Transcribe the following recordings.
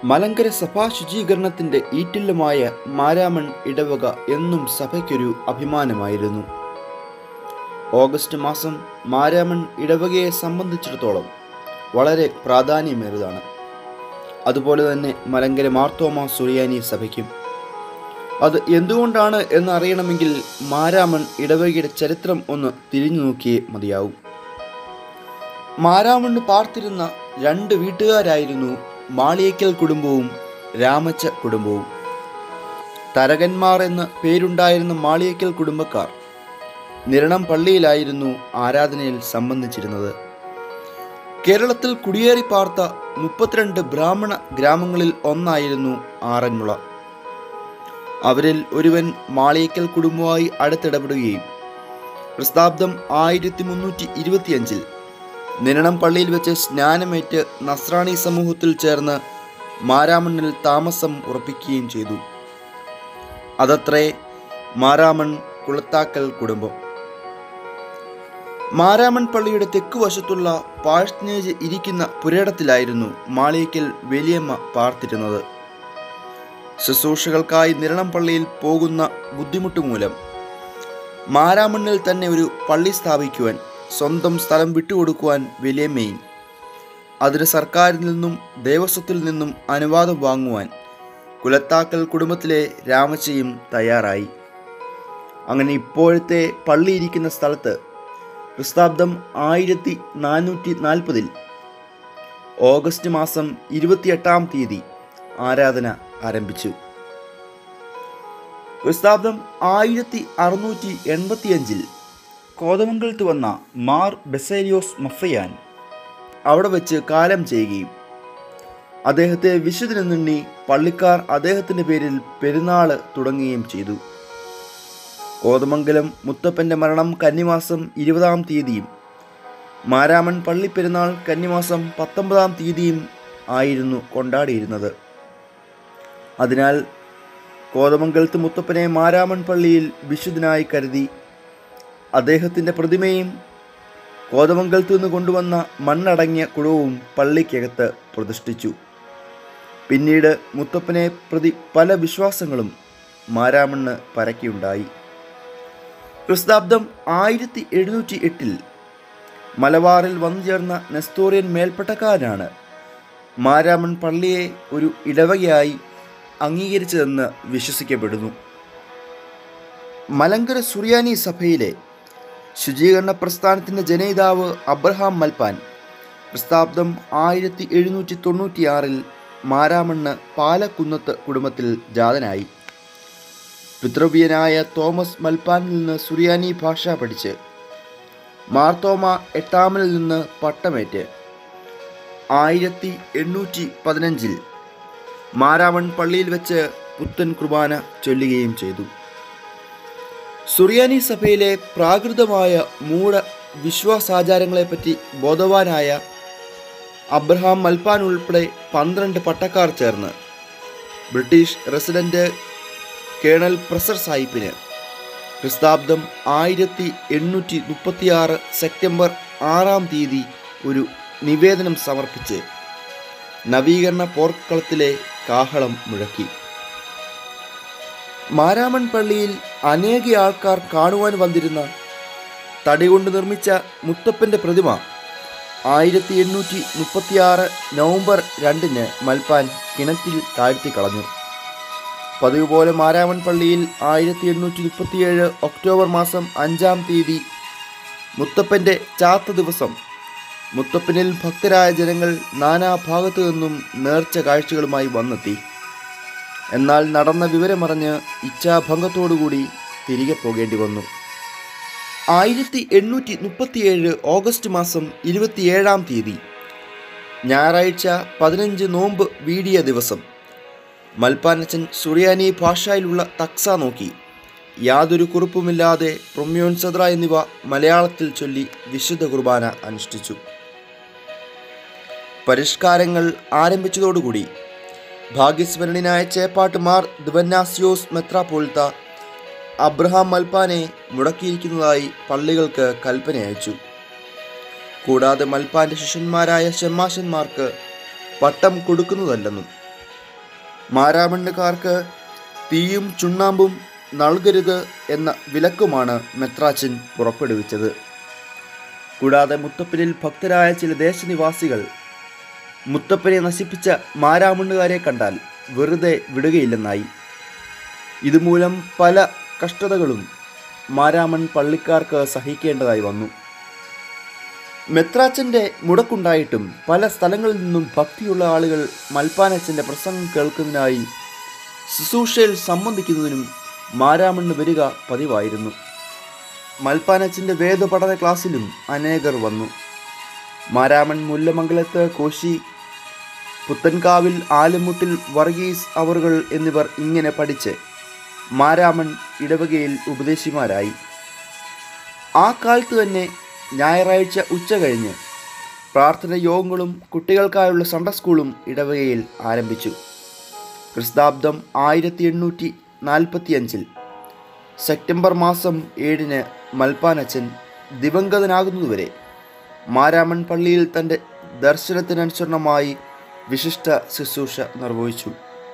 മലങ്കര സഭാ ശുചീകരണത്തിന്റെ ഈറ്റില്ലമായ മാരാമൺ ഇടവക എന്നും സഭയ്ക്കൊരു അഭിമാനമായിരുന്നു ഓഗസ്റ്റ് മാസം മാരാമൺ ഇടവകയെ സംബന്ധിച്ചിടത്തോളം വളരെ പ്രാധാന്യമേറിയതാണ് അതുപോലെ തന്നെ മലങ്കര മാർത്തോമ സുറിയാനി സഭയ്ക്കും അത് എന്തുകൊണ്ടാണ് എന്ന് അറിയണമെങ്കിൽ മാരാമൺ ഇടവകയുടെ ചരിത്രം ഒന്ന് തിരിഞ്ഞു നോക്കിയേ മതിയാവും മാരാമണ്ണ് പാർത്തിരുന്ന രണ്ട് വീട്ടുകാരായിരുന്നു മാളിയേക്കൽ കുടുംബവും രാമച്ച കുടുംബവും തരകന്മാർ എന്ന പേരുണ്ടായിരുന്ന മാളിയേക്കൽ കുടുംബക്കാർ നിരണം പള്ളിയിലായിരുന്നു ആരാധനയിൽ സംബന്ധിച്ചിരുന്നത് കേരളത്തിൽ കുടിയേറി പാർത്ത മുപ്പത്തിരണ്ട് ബ്രാഹ്മണ ഗ്രാമങ്ങളിൽ ഒന്നായിരുന്നു ആറന്മുള അവരിൽ ഒരുവൻ മാളിയേക്കൽ കുടുംബവുമായി അടുത്തിടപെടുകയും പ്രസ്താബ്ദം ആയിരത്തി മുന്നൂറ്റി ഇരുപത്തിയഞ്ചിൽ നിരണം പള്ളിയിൽ വെച്ച് സ്നാനമേറ്റ് നസ്രാണി സമൂഹത്തിൽ ചേർന്ന് മാരാമണ്ണിൽ താമസം ഉറപ്പിക്കുകയും ചെയ്തു അതത്രേ മാരാമൺ കുളത്താക്കൽ കുടുംബം മാരാമൺ പള്ളിയുടെ തെക്കു വശത്തുള്ള പാഴ്സ്നേജ് ഇരിക്കുന്ന പുരയിടത്തിലായിരുന്നു മാളിയേക്കൽ വലിയമ്മ പാർത്തിരുന്നത് ശുശ്രൂഷകൾക്കായി നിരണം പള്ളിയിൽ പോകുന്ന ബുദ്ധിമുട്ട് മൂലം മാരാമണ്ണിൽ തന്നെ ഒരു പള്ളി സ്ഥാപിക്കുവാൻ സ്വന്തം സ്ഥലം വിട്ടുകൊടുക്കുവാൻ വലിയമ്മയും അതിന് സർക്കാരിൽ നിന്നും ദേവസ്വത്തിൽ നിന്നും അനുവാദം വാങ്ങുവാൻ കുലത്താക്കൽ കുടുംബത്തിലെ രാമച്ചയും തയ്യാറായി അങ്ങനെ ഇപ്പോഴത്തെ പള്ളി ഇരിക്കുന്ന സ്ഥലത്ത് ക്രിസ്താബ്ദം ആയിരത്തി നാനൂറ്റി നാൽപ്പതിൽ ഓഗസ്റ്റ് മാസം ഇരുപത്തിയെട്ടാം തീയതി ആരാധന ആരംഭിച്ചു ക്രിസ്താബ്ദം ആയിരത്തി അറുന്നൂറ്റി എൺപത്തിയഞ്ചിൽ കോതമംഗലത്ത് വന്ന മാർ ബെസേലിയോസ് മഫ്രിയാൻ അവിടെ വെച്ച് കാലം ചെയ്യുകയും അദ്ദേഹത്തെ വിശുദ്ധനെണ്ണി പള്ളിക്കാർ അദ്ദേഹത്തിൻ്റെ പേരിൽ പെരുന്നാള് തുടങ്ങുകയും ചെയ്തു കോതമംഗലം മുത്തപ്പൻ്റെ മരണം കന്നിമാസം ഇരുപതാം തീയതിയും മാരാമൺ പള്ളി പെരുന്നാൾ കന്നിമാസം പത്തൊമ്പതാം തീയതിയും ആയിരുന്നു കൊണ്ടാടിയിരുന്നത് അതിനാൽ കോതമംഗലത്ത് മുത്തപ്പനെ മാരാമൺ പള്ളിയിൽ വിശുദ്ധനായി കരുതി അദ്ദേഹത്തിൻ്റെ പ്രതിമയും കോതമംഗലത്തു നിന്ന് കൊണ്ടുവന്ന മണ്ണടങ്ങിയ കുളവും പള്ളിക്കകത്ത് പ്രതിഷ്ഠിച്ചു പിന്നീട് മുത്തപ്പനെ പ്രതി പല വിശ്വാസങ്ങളും മാരാമണ്ണ് പരക്കിയുണ്ടായി ക്രിസ്താബ്ദം ആയിരത്തി എഴുന്നൂറ്റി എട്ടിൽ മലബാറിൽ വന്നു ചേർന്ന നെസ്തോറിയൻ മേൽപ്പട്ടക്കാരനാണ് മാരാമൺ പള്ളിയെ ഒരു ഇടവകയായി അംഗീകരിച്ചതെന്ന് വിശ്വസിക്കപ്പെടുന്നു മലങ്കര സുറിയാനി സഭയിലെ ശുചീകരണ പ്രസ്ഥാനത്തിൻ്റെ ജനയിതാവ് അബ്രഹാം മൽപ്പാൻ പ്രസ്താബ്ദം ആയിരത്തി എഴുന്നൂറ്റി തൊണ്ണൂറ്റിയാറിൽ മാരാമണ്ണ് പാലക്കുന്നത്ത് കുടുംബത്തിൽ ജാതനായി പിതൃവ്യനായ തോമസ് മൽപ്പാനിൽ നിന്ന് സുറിയാനി ഭാഷ പഠിച്ച് മാർത്തോമ എട്ടാമനിൽ നിന്ന് പട്ടമേറ്റ് ആയിരത്തി എണ്ണൂറ്റി പതിനഞ്ചിൽ മാരാമൺ പള്ളിയിൽ വെച്ച് പുത്തൻ കുർബാന ചൊല്ലുകയും ചെയ്തു സുറിയാനി സഭയിലെ പ്രാകൃതമായ മൂഢ വിശ്വാസാചാരങ്ങളെപ്പറ്റി ബോധവാനായ അബ്രഹാം മൽപ്പാൻ ഉൾപ്പെടെ പന്ത്രണ്ട് പട്ടക്കാർ ചേർന്ന് ബ്രിട്ടീഷ് റെസിഡന്റ് കേണൽ പ്രസർ സാഹിബിന് ക്രിസ്താബ്ദം ആയിരത്തി എണ്ണൂറ്റി മുപ്പത്തിയാറ് സെപ്റ്റംബർ ആറാം തീയതി ഒരു നിവേദനം സമർപ്പിച്ച് നവീകരണ പോർക്കളത്തിലെ കാഹളം മുഴക്കി മാരാമൺ പള്ളിയിൽ അനേക ആൾക്കാർ കാണുവാൻ വന്നിരുന്ന തടി കൊണ്ട് നിർമ്മിച്ച മുത്തപ്പൻ്റെ പ്രതിമ ആയിരത്തി എണ്ണൂറ്റി മുപ്പത്തിയാറ് നവംബർ രണ്ടിന് മൽപ്പാൻ കിണറ്റിൽ താഴ്ത്തി കളഞ്ഞു പതിവ് പോലെ മാരാമൺ പള്ളിയിൽ ആയിരത്തി എണ്ണൂറ്റി മുപ്പത്തിയേഴ് ഒക്ടോബർ മാസം അഞ്ചാം തീയതി മുത്തപ്പൻ്റെ ചാത്ത ദിവസം മുത്തപ്പനിൽ ഭക്തരായ ജനങ്ങൾ നാനാഭാഗത്തു നിന്നും നേർച്ച കാഴ്ചകളുമായി വന്നെത്തി എന്നാൽ നടന്ന വിവരമറിഞ്ഞ് ഇച്ഛാഭംഗത്തോടുകൂടി തിരികെ പോകേണ്ടി വന്നു ആയിരത്തി എണ്ണൂറ്റി മുപ്പത്തിയേഴ് ഓഗസ്റ്റ് മാസം ഇരുപത്തിയേഴാം തീയതി ഞായറാഴ്ച പതിനഞ്ച് നോമ്പ് വീടിയ ദിവസം മൽപ്പാനച്ചൻ സുറിയാനി ഭാഷയിലുള്ള തക്സ നോക്കി യാതൊരു കുറിപ്പുമില്ലാതെ പ്രൊമ്യോൻ സദ്ര എന്നിവ മലയാളത്തിൽ ചൊല്ലി വിശുദ്ധ കുർബാന അനുഷ്ഠിച്ചു പരിഷ്കാരങ്ങൾ ആരംഭിച്ചതോടുകൂടി ഭാഗ്യസ്മരണീയനായ ചേപ്പാട്ട് മാർ ദിവന്നാസിയോസ് മെത്രാപോളിത്ത അബ്രഹാം മൽപ്പാനെ മുടക്കിയിരിക്കുന്നതായി പള്ളികൾക്ക് കൽപ്പന അയച്ചു കൂടാതെ മൽപ്പാന്റെ ശിഷ്യന്മാരായ ഷെമ്മാശന്മാർക്ക് പട്ടം കൊടുക്കുന്നതല്ലെന്നും മാരാമണ്ണുകാർക്ക് തീയും ചുണ്ണാമ്പും നൽകരുത് എന്ന വിലക്കുമാണ് മെത്രാച്ചൻ പുറപ്പെടുവിച്ചത് കൂടാതെ മുത്തപ്പനിൽ ഭക്തരായ ചില ദേശനിവാസികൾ മുത്തപ്പനെ നശിപ്പിച്ച മാരാമണ്ണുകാരെ കണ്ടാൽ വെറുതെ വിടുകയില്ലെന്നായി ഇതുമൂലം പല കഷ്ടതകളും മാരാമൺ പള്ളിക്കാർക്ക് സഹിക്കേണ്ടതായി വന്നു മെത്രാച്ചൻ്റെ മുടക്കുണ്ടായിട്ടും പല സ്ഥലങ്ങളിൽ നിന്നും ഭക്തിയുള്ള ആളുകൾ മൽപ്പാനച്ചൻ്റെ പ്രസംഗം കേൾക്കുന്നതിനായി ശുശ്രൂഷയിൽ സംബന്ധിക്കുന്നതിനും മാരാമണ്ണ് വരിക പതിവായിരുന്നു മൽപ്പാനച്ചൻ്റെ വേദപഠന ക്ലാസ്സിലും അനേകർ വന്നു മാരാമൺ മുല്ലമംഗലത്ത് കോശി പുത്തൻകാവിൽ ആലുമുട്ടിൽ വർഗീസ് അവറുകൾ എന്നിവർ ഇങ്ങനെ പഠിച്ച് മാരാമൺ ഇടവകയിൽ ഉപദേശിമാരായി ആ കാലത്ത് തന്നെ ഞായറാഴ്ച ഉച്ച കഴിഞ്ഞ് പ്രാർത്ഥന യോഗങ്ങളും കുട്ടികൾക്കായുള്ള സൺഡേ സ്കൂളും ഇടവകയിൽ ആരംഭിച്ചു ക്രിസ്താബ്ദം ആയിരത്തി എണ്ണൂറ്റി നാൽപ്പത്തിയഞ്ചിൽ സെപ്റ്റംബർ മാസം ഏഴിന് മൽപ്പാനച്ചൻ ദിവംഗതനാകുന്നതുവരെ മാരാമൺ പള്ളിയിൽ തൻ്റെ ദർശനത്തിനനുസരണമായി വിശിഷ്ട ശുശ്രൂഷ നിർവഹിച്ചു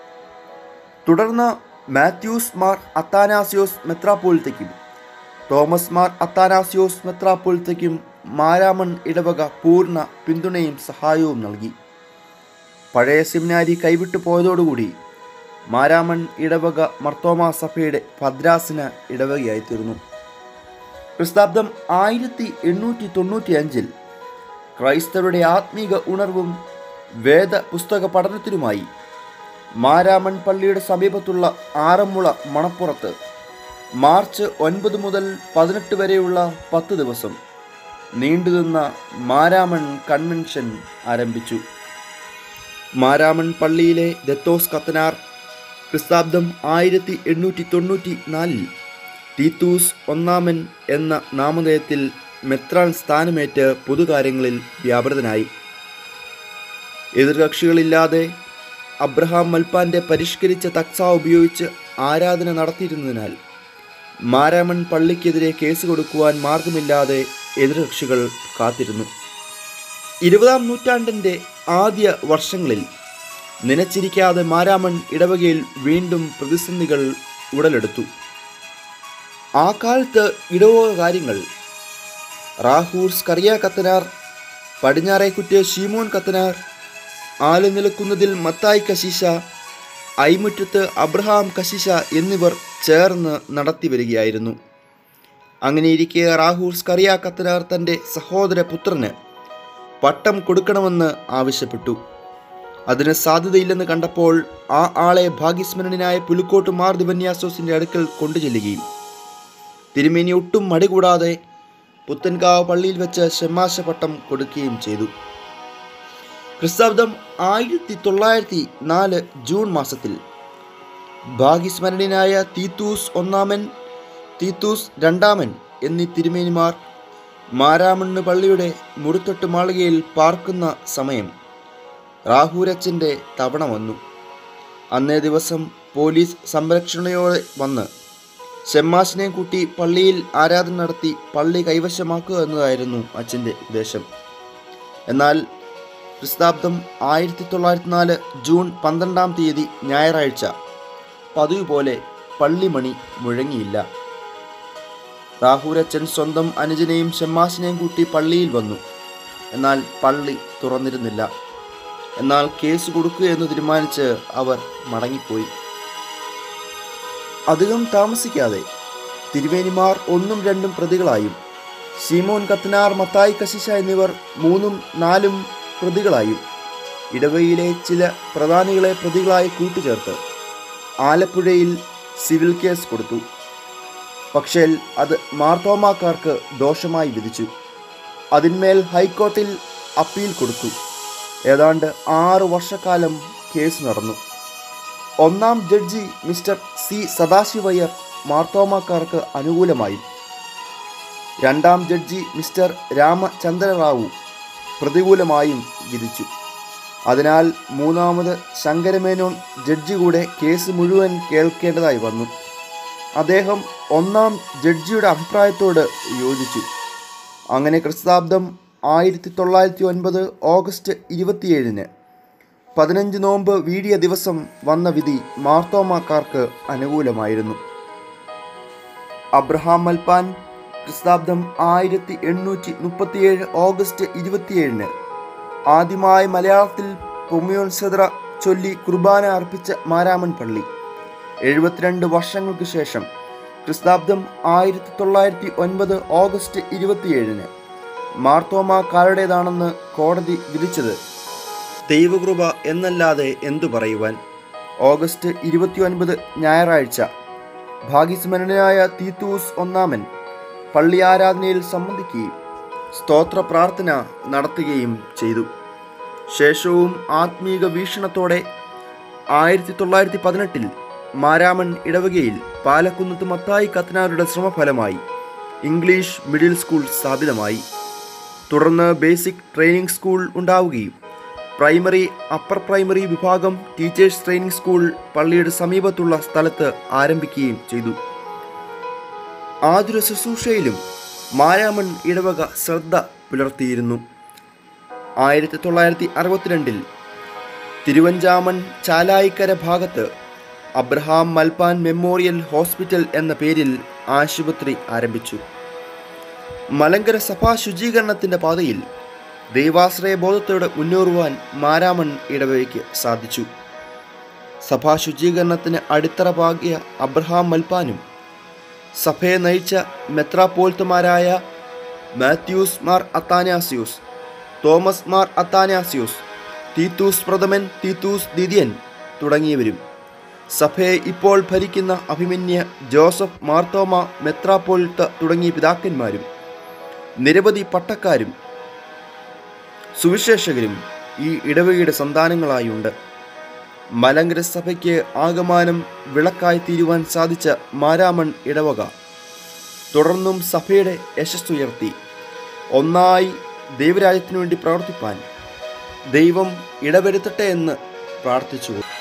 തുടർന്ന് മാത്യൂസ് മാർ അത്താനാസിയോസ് മെത്രാപ്പോളിത്തയ്ക്കും തോമസ് മാർ അത്താനാസിയോസ് മെത്രാപ്പോളിത്തയ്ക്കും മാരാമൺ ഇടവക പൂർണ്ണ പിന്തുണയും സഹായവും നൽകി പഴയ സെമിനാരി കൈവിട്ടു പോയതോടുകൂടി മാരാമൺ ഇടവക മർത്തോമ സഭയുടെ ഭദ്രാസന ഇടവകയായി തീർന്നു ക്രിസ്താബ്ദം ആയിരത്തി എണ്ണൂറ്റി തൊണ്ണൂറ്റി അഞ്ചിൽ ക്രൈസ്തവരുടെ ആത്മീക ഉണർവും വേദ പുസ്തക പഠനത്തിനുമായി മാരാമൺ പള്ളിയുടെ സമീപത്തുള്ള ആറന്മുള മണപ്പുറത്ത് മാർച്ച് ഒൻപത് മുതൽ പതിനെട്ട് വരെയുള്ള പത്ത് ദിവസം നീണ്ടുനിന്ന മാരാമൺ കൺവെൻഷൻ ആരംഭിച്ചു മാരാമൺ പള്ളിയിലെ ദത്തോസ് കത്തനാർ ക്രിസ്താബ്ദം ആയിരത്തി എണ്ണൂറ്റി തൊണ്ണൂറ്റി നാലിൽ തീത്തൂസ് ഒന്നാമൻ എന്ന നാമധേയത്തിൽ മെത്രാൻ സ്ഥാനമേറ്റ് പൊതുകാര്യങ്ങളിൽ വ്യാപൃതനായി എതിർകക്ഷികളില്ലാതെ അബ്രഹാം മൽപ്പാന്റെ പരിഷ്കരിച്ച തക്സ ഉപയോഗിച്ച് ആരാധന നടത്തിയിരുന്നതിനാൽ മാരാമൺ പള്ളിക്കെതിരെ കേസ് കൊടുക്കുവാൻ മാർഗമില്ലാതെ എതിർകക്ഷികൾ കാത്തിരുന്നു ഇരുപതാം നൂറ്റാണ്ടിൻ്റെ ആദ്യ വർഷങ്ങളിൽ നനച്ചിരിക്കാതെ മാരാമൺ ഇടവകയിൽ വീണ്ടും പ്രതിസന്ധികൾ ഉടലെടുത്തു ആ കാലത്ത് ഇടവക കാര്യങ്ങൾ റാഹൂർസ് കറിയ കത്തനാർ പടിഞ്ഞാറേക്കുറ്റ് ഷീമോൻ കത്തനാർ ആലുനിലക്കുന്നതിൽ മത്തായി കശീശ ഐമുറ്റത്ത് അബ്രഹാം കശിശ എന്നിവർ ചേർന്ന് നടത്തി വരികയായിരുന്നു അങ്ങനെയിരിക്കെ റാഹൂർസ് കറിയ കത്തനാർ തൻ്റെ സഹോദര പുത്രന് പട്ടം കൊടുക്കണമെന്ന് ആവശ്യപ്പെട്ടു അതിന് സാധ്യതയില്ലെന്ന് കണ്ടപ്പോൾ ആ ആളെ ഭാഗ്യസ്മരണനായ പുലുക്കോട്ട് മാർ ദിവന്യാസോസിൻ്റെ അടുക്കൽ കൊണ്ടുചെല്ലുകയും തിരുമേനി ഒട്ടും മടികൂടാതെ പുത്തൻകാവ് പള്ളിയിൽ വെച്ച് ഷെമാശ പട്ടം കൊടുക്കുകയും ചെയ്തു ക്രിസ്താബ്ദം ആയിരത്തി തൊള്ളായിരത്തി നാല് ജൂൺ മാസത്തിൽ ഭാഗ്യസ്മരണനായ തീത്തൂസ് ഒന്നാമൻ തീത്തൂസ് രണ്ടാമൻ എന്നീ തിരുമേനിമാർ മാരാമണ്ണ് പള്ളിയുടെ മുറിത്തൊട്ട് മാളികയിൽ പാർക്കുന്ന സമയം റാഹൂരച്ചൻ്റെ തവണ വന്നു അന്നേ ദിവസം പോലീസ് സംരക്ഷണയോടെ വന്ന് ഷെമ്മാസിനെ കൂട്ടി പള്ളിയിൽ ആരാധന നടത്തി പള്ളി കൈവശമാക്കുക എന്നതായിരുന്നു അച്ഛൻ്റെ ഉദ്ദേശം എന്നാൽ ക്രിസ്താബ്ദം ആയിരത്തി തൊള്ളായിരത്തി നാല് ജൂൺ പന്ത്രണ്ടാം തീയതി ഞായറാഴ്ച പതിവ് പോലെ പള്ളിമണി മുഴങ്ങിയില്ല റാഹൂരച്ചൻ സ്വന്തം അനുജനെയും ഷെമ്മാസിനെയും കൂട്ടി പള്ളിയിൽ വന്നു എന്നാൽ പള്ളി തുറന്നിരുന്നില്ല എന്നാൽ കേസ് കൊടുക്കുക എന്ന് തീരുമാനിച്ച് അവർ മടങ്ങിപ്പോയി അധികം താമസിക്കാതെ തിരുവേനിമാർ ഒന്നും രണ്ടും പ്രതികളായും സീമോൻ കത്തനാർ മത്തായി കശിശ എന്നിവർ മൂന്നും നാലും പ്രതികളായും ഇടവയിലെ ചില പ്രധാനികളെ പ്രതികളായി കൂട്ടുചേർത്ത് ആലപ്പുഴയിൽ സിവിൽ കേസ് കൊടുത്തു പക്ഷേ അത് മാർത്തോമാക്കാർക്ക് ദോഷമായി വിധിച്ചു അതിന്മേൽ ഹൈക്കോർട്ടിൽ അപ്പീൽ കൊടുത്തു ഏതാണ്ട് ആറ് വർഷക്കാലം കേസ് നടന്നു ഒന്നാം ജഡ്ജി മിസ്റ്റർ സി സദാശിവയ്യർ മാർത്തോമാക്കാർക്ക് അനുകൂലമായും രണ്ടാം ജഡ്ജി മിസ്റ്റർ രാമചന്ദ്രറാവു പ്രതികൂലമായും വിധിച്ചു അതിനാൽ മൂന്നാമത് ശങ്കരമേനോൻ ജഡ്ജി കൂടെ കേസ് മുഴുവൻ കേൾക്കേണ്ടതായി വന്നു അദ്ദേഹം ഒന്നാം ജഡ്ജിയുടെ അഭിപ്രായത്തോട് യോജിച്ചു അങ്ങനെ ക്രിസ്താബ്ദം ആയിരത്തി തൊള്ളായിരത്തി ഒൻപത് ഓഗസ്റ്റ് ഇരുപത്തിയേഴിന് പതിനഞ്ച് നോമ്പ് വീടിയ ദിവസം വന്ന വിധി മാർത്തോമാക്കാർക്ക് അനുകൂലമായിരുന്നു അബ്രഹാം മൽപ്പാൻ ക്രിസ്താബ്ദം ആയിരത്തി എണ്ണൂറ്റി മുപ്പത്തിയേഴ് ഓഗസ്റ്റ് ഇരുപത്തിയേഴിന് ആദ്യമായി മലയാളത്തിൽ പൊമിയോൻ സെദ്ര ചൊല്ലി കുർബാന അർപ്പിച്ച മാരാമൻ പള്ളി എഴുപത്തിരണ്ട് വർഷങ്ങൾക്ക് ശേഷം ക്രിസ്താബ്ദം ആയിരത്തി തൊള്ളായിരത്തി ഒൻപത് ഓഗസ്റ്റ് ഇരുപത്തിയേഴിന് മാർത്തോമാക്കാരുടേതാണെന്ന് കോടതി വിധിച്ചത് ദൈവകൃപ എന്നല്ലാതെ എന്തു പറയുവാൻ ഓഗസ്റ്റ് ഇരുപത്തിയൊൻപത് ഞായറാഴ്ച ഭാഗ്യസ്മരണനായ തീത്തൂസ് ഒന്നാമൻ പള്ളി ആരാധനയിൽ സംബന്ധിക്കുകയും സ്തോത്ര പ്രാർത്ഥന നടത്തുകയും ചെയ്തു ശേഷവും ആത്മീക വീക്ഷണത്തോടെ ആയിരത്തി തൊള്ളായിരത്തി പതിനെട്ടിൽ മാരാമൺ ഇടവകയിൽ പാലക്കുന്നത്ത് മത്തായി കത്തനാരുടെ ശ്രമഫലമായി ഇംഗ്ലീഷ് മിഡിൽ സ്കൂൾ സ്ഥാപിതമായി തുടർന്ന് ബേസിക് ട്രെയിനിംഗ് സ്കൂൾ ഉണ്ടാവുകയും പ്രൈമറി അപ്പർ പ്രൈമറി വിഭാഗം ടീച്ചേഴ്സ് ട്രെയിനിംഗ് സ്കൂൾ പള്ളിയുടെ സമീപത്തുള്ള സ്ഥലത്ത് ആരംഭിക്കുകയും ചെയ്തു ആതുര ശുശ്രൂഷയിലും മാരാമൺ ഇടവക ശ്രദ്ധ പുലർത്തിയിരുന്നു ആയിരത്തി തൊള്ളായിരത്തി അറുപത്തിരണ്ടിൽ തിരുവഞ്ചാമൺ ചാലായിക്കര ഭാഗത്ത് അബ്രഹാം മൽപ്പാൻ മെമ്മോറിയൽ ഹോസ്പിറ്റൽ എന്ന പേരിൽ ആശുപത്രി ആരംഭിച്ചു മലങ്കര സഭാ ശുചീകരണത്തിൻ്റെ പാതയിൽ ദൈവാശ്രയ ബോധത്തോടെ മുന്നേറുവാൻ മാരാമൺ ഇടവകയ്ക്ക് സാധിച്ചു സഭാ ശുചീകരണത്തിന് അടിത്തറ പാകിയ അബ്രഹാം മൽപ്പാനും സഭയെ നയിച്ച മെത്രാപ്പോൽത്തമാരായ മാത്യൂസ് മാർ അത്താനാസ്യൂസ് തോമസ് മാർ അത്താനാസ്യൂസ് തീത്തൂസ് പ്രഥമൻ തീത്തൂസ് ദിദിയൻ തുടങ്ങിയവരും സഭയെ ഇപ്പോൾ ഭരിക്കുന്ന അഭിമന്യ ജോസഫ് മാർത്തോമ മെത്രാപ്പോലിത്ത തുടങ്ങിയ പിതാക്കന്മാരും നിരവധി പട്ടക്കാരും സുവിശേഷകരും ഈ ഇടവകയുടെ സന്താനങ്ങളായുണ്ട് മലങ്കര സഭയ്ക്ക് ആകമാനം വിളക്കായി തീരുവാൻ സാധിച്ച മാരാമൺ ഇടവക തുടർന്നും സഭയുടെ യശസ്സുയർത്തി ഒന്നായി ദൈവരാജ്യത്തിനു വേണ്ടി പ്രവർത്തിപ്പാൻ ദൈവം ഇടവരുത്തട്ടെ എന്ന് പ്രാർത്ഥിച്ചു